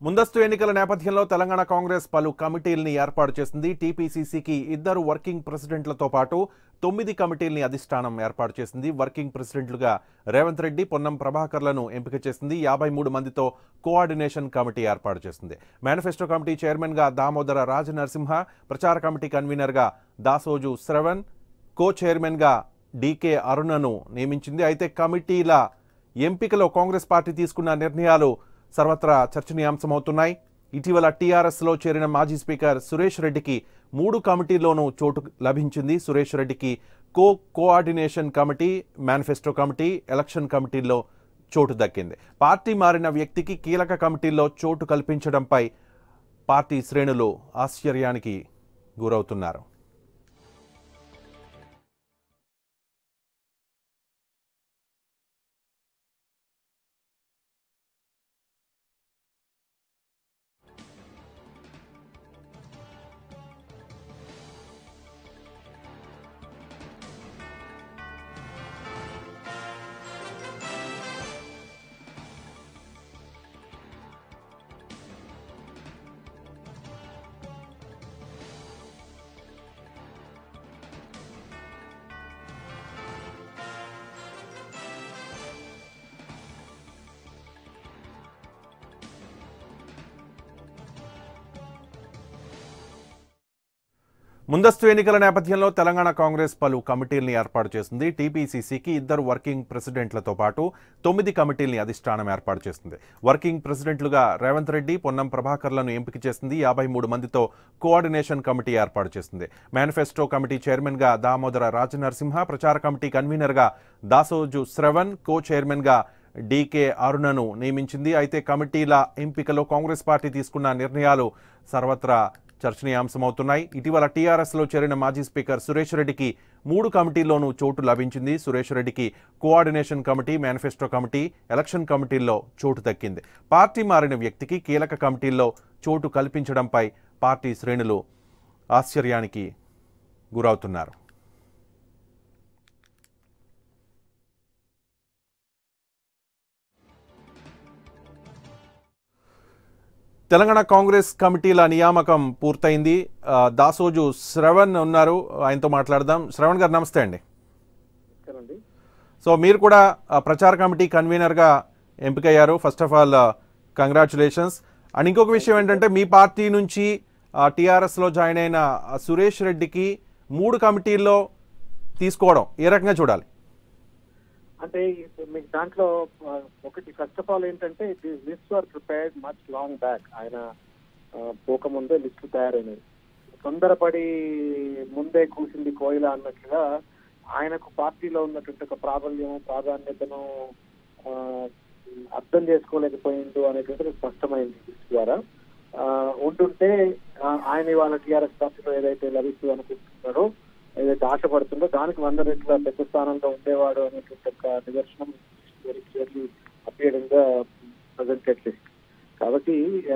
ముందస్తు ఎన్నికల నేపథ్యంలో తెలంగాణ కాంగ్రెస్ పలు కమిటీల్ని ఏర్పాటు చేసింది టీపీసీసీకి ఇద్దరు వర్కింగ్ ప్రెసిడెంట్లతో పాటు తొమ్మిది కమిటీల్ని అధిష్టానం ఏర్పాటు చేసింది వర్కింగ్ ప్రెసిడెంట్లుగా రేవంత్ రెడ్డి పొన్నం ప్రభాకర్లను ఎంపిక చేసింది యాభై మూడు మందితో కోఆర్డినేషన్ కమిటీ ఏర్పాటు చేసింది మేనిఫెస్టో కమిటీ చైర్మన్గా దామోదర రాజనరసింహ ప్రచార కమిటీ కన్వీనర్గా దాసోజు శ్రవణ్ కో చైర్మన్గా డీకే అరుణను నియమించింది అయితే కమిటీల ఎంపికలో కాంగ్రెస్ పార్టీ తీసుకున్న నిర్ణయాలు సర్వత్రా చర్చనీయాంశమవుతున్నాయి ఇటీవల టీఆర్ఎస్లో చేరిన మాజీ స్పీకర్ సురేష్ రెడ్డికి మూడు కమిటీల్లోనూ చోటు లభించింది సురేష్ రెడ్డికి co coordination committee manifesto committee election కమిటీల్లో చోటు దక్కింది పార్టీ మారిన వ్యక్తికి కీలక కమిటీల్లో చోటు కల్పించడంపై పార్టీ శ్రేణులు ఆశ్చర్యానికి గురవుతున్నారు ముందస్తు ఎన్నికల నేపథ్యంలో తెలంగాణ కాంగ్రెస్ పలు కమిటీల్ని ఏర్పాటు చేసింది టీపీసీసీకి ఇద్దరు వర్కింగ్ ప్రెసిడెంట్లతో పాటు తొమ్మిది కమిటీల్ని అధిష్టానం ఏర్పాటు చేసింది వర్కింగ్ ప్రెసిడెంట్లుగా రేవంత్ రెడ్డి పొన్నం ప్రభాకర్లను ఎంపిక చేసింది యాభై మూడు మందితో కోఆర్డినేషన్ కమిటీ ఏర్పాటు చేసింది మేనిఫెస్టో కమిటీ చైర్మన్గా దామోదర రాజనరసింహ ప్రచార కమిటీ కన్వీనర్గా దాసోజు శ్రవణ్ కో చైర్మన్గా డీకే అరుణను నియమించింది అయితే కమిటీల ఎంపికలో కాంగ్రెస్ పార్టీ తీసుకున్న నిర్ణయాలు సర్వత్రా చర్చనీయాంశమవుతున్నాయి ఇటీవల టీఆర్ఎస్లో చేరిన మాజీ స్పీకర్ సురేష్ రెడ్డికి మూడు కమిటీల్లోనూ చోటు లభించింది సురేష్ రెడ్డికి coordination committee manifesto committee election కమిటీల్లో చోటు దక్కింది పార్టీ మారిన వ్యక్తికి కీలక కమిటీల్లో చోటు కల్పించడంపై పార్టీ శ్రేణులు ఆశ్చర్యానికి గురవుతున్నారు తెలంగాణ కాంగ్రెస్ కమిటీల నియామకం పూర్తయింది ఆ, దాసోజు శ్రవణ్ ఉన్నారు ఆయనతో మాట్లాడదాం శ్రవణ్ గారు నమస్తే అండి నమస్కారం సో మీరు కూడా ఆ, ప్రచార కమిటీ కన్వీనర్గా ఎంపికయ్యారు first of all congratulations and ఇంకొక విషయం ఏంటంటే మీ పార్టీ నుంచి టీఆర్ఎస్లో జాయిన్ అయిన ఆ, సురేష్ రెడ్డికి మూడు కమిటీల్లో తీసుకోవడం ఏ రకంగా చూడాలి అంటే ఇప్పుడు మీకు దాంట్లో ఆ, ఒకటి ఫస్ట్ ఆఫ్ ఆల్ ఏంటంటే list are prepared much long back ఆయన ఆ, పోకముందే లిస్టు తయారైనది తొందరపడి ముందే కూసింది కోయిల అన్నట్లుగా ఆయనకు పార్టీలో ఉన్నటువంటి ఒక ప్రాబల్యం ప్రాధాన్యతను ఆ, అర్థం చేసుకోలేకపోయిండు అనేటువంటిది స్పష్టమైంది లిస్ట్ ద్వారా ఆ, ఉంటుంటే ఆ, ఆయన ఇవాళ టీఆర్ఎస్ పార్టీలో ఏదైతే లభిస్తుంది అనుకుంటున్నారో ఏదైతే ఆశపడుతుందో దానికి వంద రెట్ల పెద్ద స్థానంలో ఉండేవాడు అనేటువంటి ఒక నిదర్శనం వెరీ క్లియర్లీ అపియరింగ్ గా ప్రజెంటెడ్ లిస్ట్ కాబట్టి ఆ,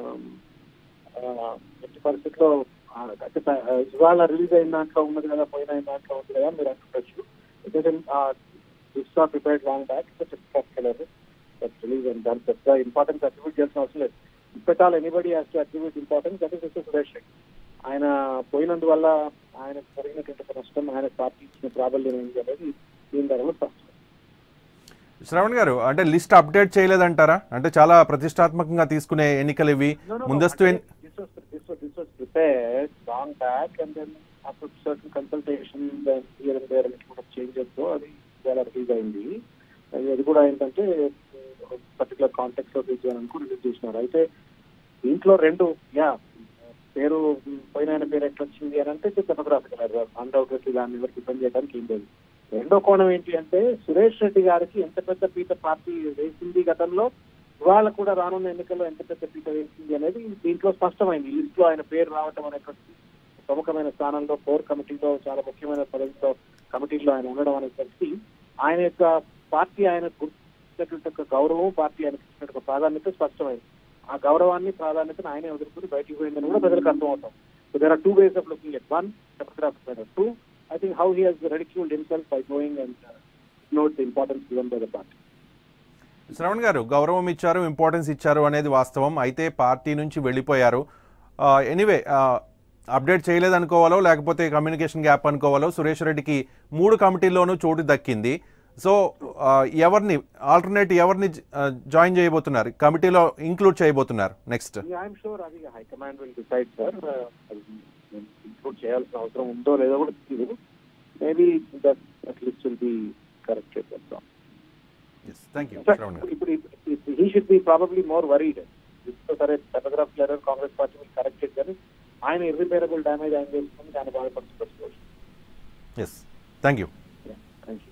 ఆ, ఎట్టి పరిస్థితిలో ఆ, అంటే ప- ఇవాళ రిలీజ్ అయిన దాంట్లో ఉన్నది కదా పోయిన అయిన దాంట్లో ఉంది కదా మీరు అంటుండొచ్చు list are prepared long back release and దాని పెద్ద ఇంపార్టెన్స్ అట్రిబ్యూట్ చేసిన అవసరం లేదు పెట్టాలి anybody has to attribute importance that is Suresh Reddy ఆయన పోయినందువల్ల ఆయన జరిగినటువంటి ఒక నష్టం ఆయన పార్టీ ఇచ్చిన ప్రాబల్యం ఏంటి అనేది దీని ధరలో స్పష్టం శ్రవణ్ గారు అంటే లిస్ట్ అప్డేట్ చేయలేదంటారా అంటే చాలా ప్రతిష్టాత్మకంగా తీసుకునే ఎన్నికలు ఇవి ముందస్తు ఎన్- this was this was this was prepared long back and then after certain consultations and here and there a little bit of changes so అది ఇవాళ రిలీజ్ అయింది అది అది కూడా ఏంటంటే పర్టికులర్ కాంటెక్స్ లో రిలీజ్ చేయడానికి రిలీజ్ చేసినారు అయితే దీంట్లో రెండు యా పేరు పోయిన ఆయన పేరు ఎట్లా వచ్చింది అని అంటే డెమోగ్రాఫికల్ అన్డౌటెడ్లీ దాన్ని ఎవరికి ఇబ్బంది చేయడానికి ఏం లేదు రెండో కోణం ఏంటి అంటే సురేష్ రెడ్డి గారికి ఎంత పెద్ద పీట పార్టీ వేసింది గతంలో ఇవాళ కూడా రానున్న ఎన్నికల్లో ఎంత పెద్ద పీట వేసింది అనేది దీంట్లో స్పష్టమైంది ఈ లిస్ట్ లో ఆయన పేరు రావటం అనేటువంటి ప్రముఖమైన స్థానంలో కోర్ కమిటీలో చాలా ముఖ్యమైన పదవిలో కమిటీలో ఆయన ఉండడం అనేటువంటి ఆయన యొక్క పార్టీ ఆయన గుర్తించినటువంటి ఒక గౌరవం పార్టీ ఆయనకి ఇచ్చినటువంటి ఒక ప్రాధాన్యత స్పష్టమైంది ఆ గౌరవాన్ని ప్రాధాన్యతను ఆయనే వదులుకుని బయటికి పోయిందని కూడా ప్రజలకు అర్థం అవుతాం so there are two ways of looking at one demographic two I think how he has ridiculed himself by going and note the importance given by the party Shravan garu గౌరవం ఇచ్చారు ఇంపార్టెన్స్ ఇచ్చారు అనేది వాస్తవం అయితే పార్టీ నుంచి వెళ్ళిపోయారు ఎనీవే అప్డేట్ చేయలేదనుకోవాలో లేకపోతే communication gap అనుకోవాలో Suresh రెడ్డికి మూడు కమిటీల్లోనూ చోటు దక్కింది సో ఆ, ఎవరిని ఆల్టర్నేట్ ఎవరిని జాయిన్ చేయబోతున్నారు కమిటీలో ఇంక్లూడ్ చేయబోతున్నారు నెక్స్ట్ ఐఎమ్ షూర్ అది high command will decide sir include చేయాల్సిన అవసరం ఉందో లేదో కూడా తెలియదు maybe that that list will be corrected thank you Shravan garu ఇప్పుడు he should be probably more worried సరే telegraph letter Congress party will corrected కానీ ఆయన ఇర్రిపేరబుల్ డ్యామేజ్ ఆయన చేసుకుని ఆయన బాధపడుతున్నారు yes thank you thank you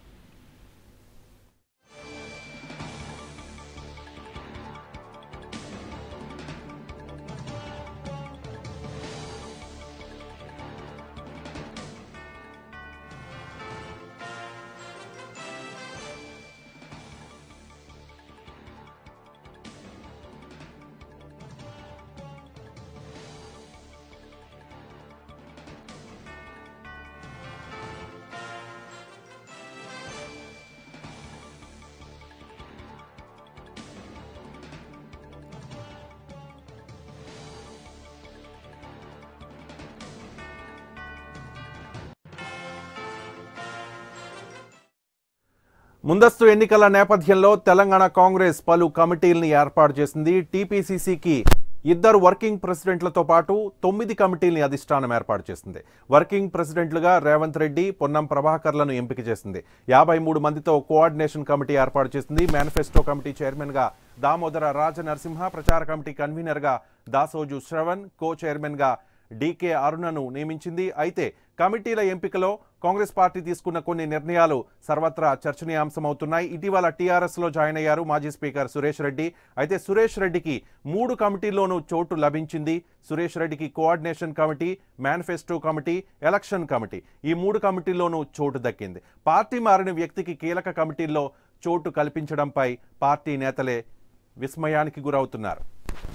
ముందస్తు ఎన్నికల నేపథ్యంలో తెలంగాణ కాంగ్రెస్ పలు కమిటీల్ని ఏర్పాటు చేసింది టీపీసీసీకి ఇద్దరు వర్కింగ్ ప్రెసిడెంట్లతో పాటు తొమ్మిది కమిటీల్ని అధిష్టానం ఏర్పాటు చేసింది వర్కింగ్ ప్రెసిడెంట్లుగా రేవంత్ రెడ్డి పొన్నం ప్రభాకర్లను ఎంపిక చేసింది యాభై మూడు మందితో కోఆర్డినేషన్ కమిటీ ఏర్పాటు చేసింది మేనిఫెస్టో కమిటీ చైర్మన్గా దామోదర రాజ నరసింహ ప్రచార కమిటీ కన్వీనర్గా దాసోజు శ్రవణ్ కో చైర్మన్గా డీకే అరుణను నియమించింది అయితే కమిటీల ఎంపికలో కాంగ్రెస్ పార్టీ తీసుకున్న కొన్ని నిర్ణయాలు సర్వత్రా చర్చనీయాంశమవుతున్నాయి ఇటీవల టీఆర్ఎస్లో జాయిన్ అయ్యారు మాజీ స్పీకర్ సురేష్ రెడ్డి అయితే సురేష్ రెడ్డికి మూడు కమిటీల్లోనూ చోటు లభించింది సురేష్ రెడ్డికి coordination committee manifesto committee election committee ఈ మూడు కమిటీల్లోనూ చోటు దక్కింది పార్టీ మారిన వ్యక్తికి కీలక కమిటీల్లో చోటు కల్పించడంపై పార్టీ నేతలే విస్మయానికి గురవుతున్నారు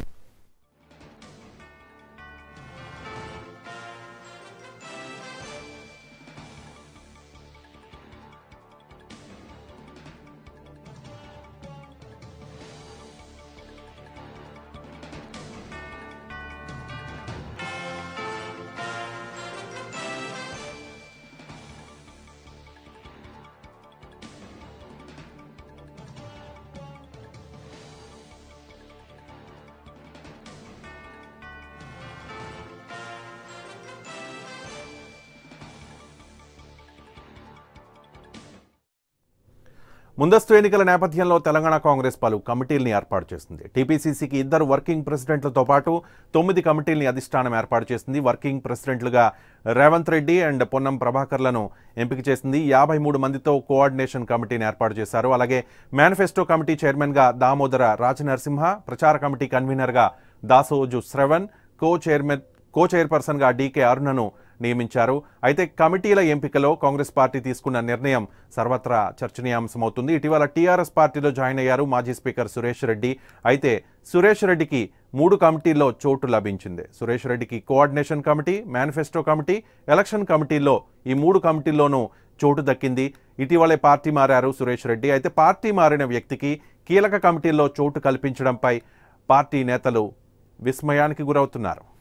ముందస్తు ఎన్నికల నేపథ్యంలో తెలంగాణ కాంగ్రెస్ పలు కమిటీల్ని ఏర్పాటు చేసింది టీపీసీసీకి ఇద్దరు వర్కింగ్ ప్రెసిడెంట్లతో పాటు తొమ్మిది కమిటీల్ని అధిష్టానం ఏర్పాటు చేసింది వర్కింగ్ ప్రెసిడెంట్లుగా రేవంత్ రెడ్డి అండ్ పొన్నం ప్రభాకర్లను ఎంపిక చేసింది యాభై మూడు మందితో కోఆర్డినేషన్ కమిటీని ఏర్పాటు చేశారు అలాగే మేనిఫెస్టో కమిటీ చైర్మన్గా దామోదర రాజనరసింహ ప్రచార కమిటీ కన్వీనర్గా Dasoju Shravan co chairman co చైర్పర్సన్గా డీకే అరుణను నియమించారు అయితే కమిటీల ఎంపికలో కాంగ్రెస్ పార్టీ తీసుకున్న నిర్ణయం సర్వత్రా చర్చనీయాంశమవుతుంది ఇటీవల టీఆర్ఎస్ పార్టీలో జాయిన్ అయ్యారు మాజీ స్పీకర్ సురేష్ రెడ్డి అయితే సురేష్ రెడ్డికి మూడు కమిటీల్లో చోటు లభించింది సురేష్ రెడ్డికి coordination committee manifesto committee election కమిటీల్లో ఈ మూడు కమిటీల్లోనూ చోటు దక్కింది ఇటీవలే పార్టీ మారారు సురేష్ రెడ్డి అయితే పార్టీ మారిన వ్యక్తికి కీలక కమిటీల్లో చోటు కల్పించడంపై పార్టీ నేతలు విస్మయానికి గురవుతున్నారు